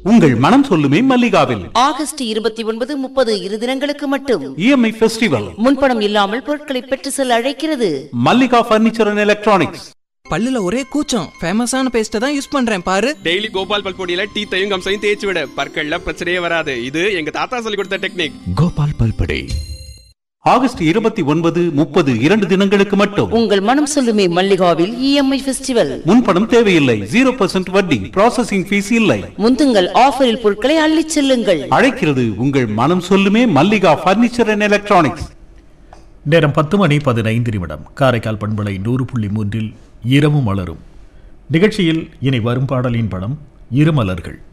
உங்கள் மனம் சொல்லுமே மல்லிகாவில் ஆகஸ்ட் இருபத்தி ஒன்பது முப்பது இரு தினங்களுக்கு மட்டும் இஎம்ஐ ஃபெஸ்டிவல் முன்பணம் இல்லாமல் பொருட்களை பெற்று செல்ல அழைக்கிறது மல்லிகா பர்னிச்சர் அண்ட் எலக்ட்ரானிக்ஸ் பல்லுல ஒரே கூச்சம் ஃபேமஸான பேஸ்ட்டை தான் யூஸ் பண்றேன் பாரு டெய்லி கோபால் பல்பொடியில டீத்தையும் கம்சையும் தேய்ச்சி விட பற்கள்ல பிரச்சனையே வராது இது எங்க தாத்தா சொல்லி கொடுத்த டெக்னிக் கோபால் பல்படே ஆகஸ்ட் இருபத்தி ஒன்பது முப்பது இரண்டு தினங்களுக்கு மட்டும் உங்கள் மனம் சொல்லுமே மல்லிகாவில் இஎம்ஐ ஃபெஸ்டிவல் முன்பணம் தேவையில்லை ஜீரோ பர்சன்ட் வட்டி ப்ராசஸிங் ஃபீஸ் இல்லை முந்துங்கள் ஆஃபரில் பொருட்களை அள்ளிச் செல்லுங்கள் அழைக்கிறது உங்கள் மனம் சொல்லுமே மல்லிகா பர்னிச்சர் அண்ட் எலக்ட்ரானிக்ஸ் நேரம் பத்து மணி பதினைந்து நிமிடம் காரைக்கால் பண்பலை நூறு புள்ளி மூன்றில் இரவு மலரும் நிகழ்ச்சியில் இனி வரும் பாடலின் படம் இருமலர்கள்